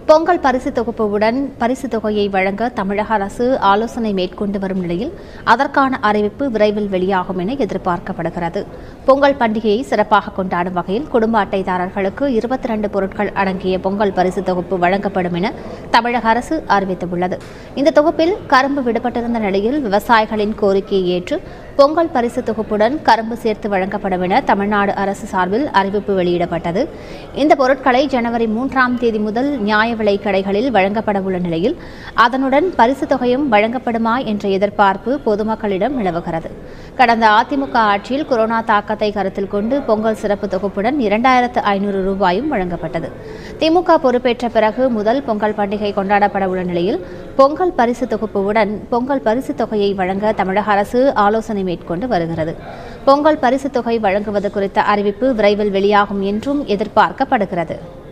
பொங்கல் பரிசு தொகுப்புடன் பரிசு தொகையை வழங்க தமிழக அரசு ஆலோசனை மேற்கொண்டு வரும் நிலையில் அதற்கான அறிவிப்பு விரைவில் வெளியாகும் என எதிர்பார்க்கப்படுகிறது பொங்கல் பண்டிகையை சிறப்பாக கொண்டாடும் வகையில் குடும்ப அட்டைதாரர்களுக்கு இருபத்தி ரெண்டு பொருட்கள் அடங்கிய பொங்கல் பரிசு தொகுப்பு வழங்கப்படும் என தமிழக அரசு அறிவித்துள்ளது இந்த தொகுப்பில் கரும்பு விடுபட்டிருந்த நிலையில் விவசாயிகளின் கோரிக்கையை ஏற்று பொங்கல் பரிசு தொகுப்புடன் கரும்பு சேர்த்து வழங்கப்படும் என தமிழ்நாடு அரசு சார்பில் அறிவிப்பு வெளியிடப்பட்டது இந்த பொருட்களை ஜனவரி மூன்றாம் தேதி முதல் நியாய விலைக் கடைகளில் வழங்கப்பட உள்ள நிலையில் அதனுடன் பரிசு தொகையும் வழங்கப்படுமா என்ற எதிர்பார்ப்பு பொதுமக்களிடம் நிலவுகிறது கடந்த அதிமுக ஆட்சியில் கொரோனா தாக்கத்தை கருத்தில் கொண்டு பொங்கல் சிறப்பு தொகுப்புடன் இரண்டாயிரத்து ஐநூறு ரூபாயும் வழங்கப்பட்டது திமுக பொறுப்பேற்ற பிறகு முதல் பொங்கல் பண்டிகை கொண்டாடப்பட உள்ள நிலையில் பொங்கல் பரிசு தொகுப்புடன் பொங்கல் பரிசு தொகையை வழங்க தமிழக அரசு ஆலோசனை மேற்கொண்டு வருகிறது பொங்கல் பரிசு தொகை வழங்குவது குறித்த அறிவிப்பு விரைவில் வெளியாகும் என்றும் எதிர்பார்க்கப்படுகிறது